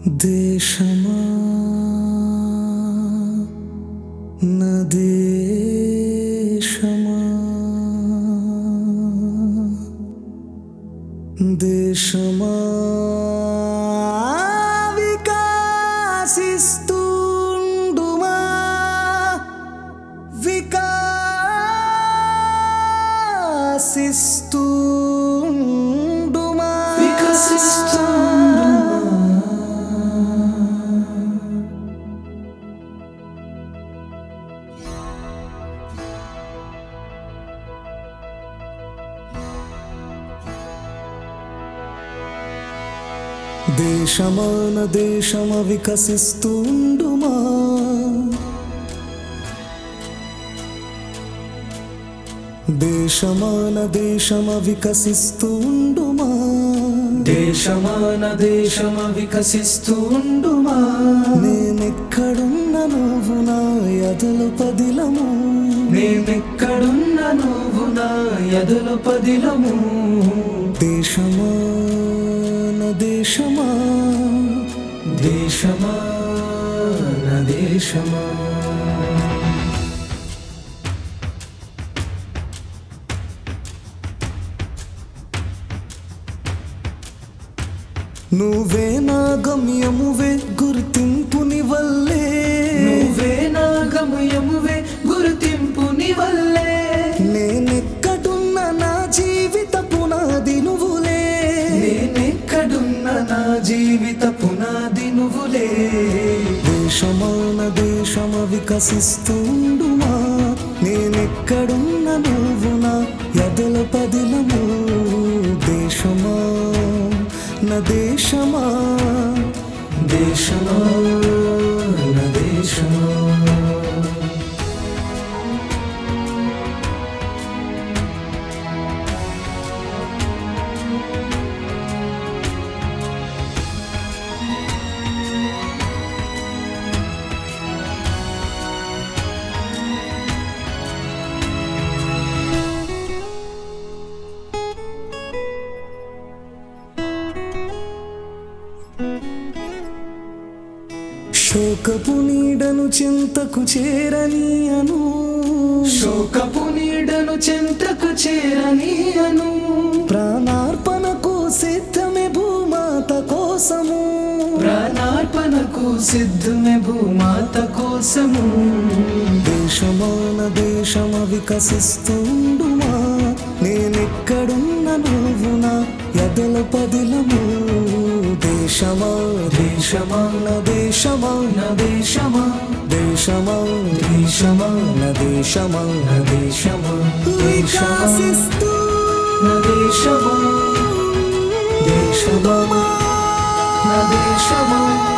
దేశమా నా దేశమా దేశమా వికాసిస్తుండుమా వికాసిస్తుండుమా దేశమాన దేశమ వికసిస్తుండుమా దేశమాన దేశమ వికసిస్తుండుమా దేశమాన దేశమ వికసిస్తుండుమా నేనెక్కడున్న నువ్వు నా ఎదలు పదిలము నేనెక్కడున్న నువ్వు నా ఎదులు పదిలము దేశమా నా దేశమా దేశమా నా దేశమా నువ్వే నా గమ్యమువే గుర్తింపుని వల్లే నువ్వే నా గమయమువే గుర్తింపుని వల్లే నేనెక్కడున్న నా జీవిత పునాది నువ్వులే నేనెక్కడున్న నా జీవిత పునాది నువ్వులే దేశమాన దేశమ వికసిస్తుండుమా నేనెక్కడున్న నువ్వు నా ఎదల పదిలము దేశమా నా దేశమా దేశమా నా దేశమా శోకపు నీడను చింతకు చేరనీయను శోకపు నీడను చెంతకు చేరనీయను ప్రాణార్పణకు సిద్ధమే భూమాత కోసము ప్రాణార్పణకు సిద్ధమే భూమాత కోసము దేశమాన దేశమ వికసిస్తుండుమా నేనెక్కడున్న నువ్వు నా ఎదల పదిలము దేశమా దేశమా నా దేశమా నా దేశమా దేశమా దేశమా నా దేశమా నా దేశమా వికాసిస్తూ నా దేశమా దేశమా నా దేశమా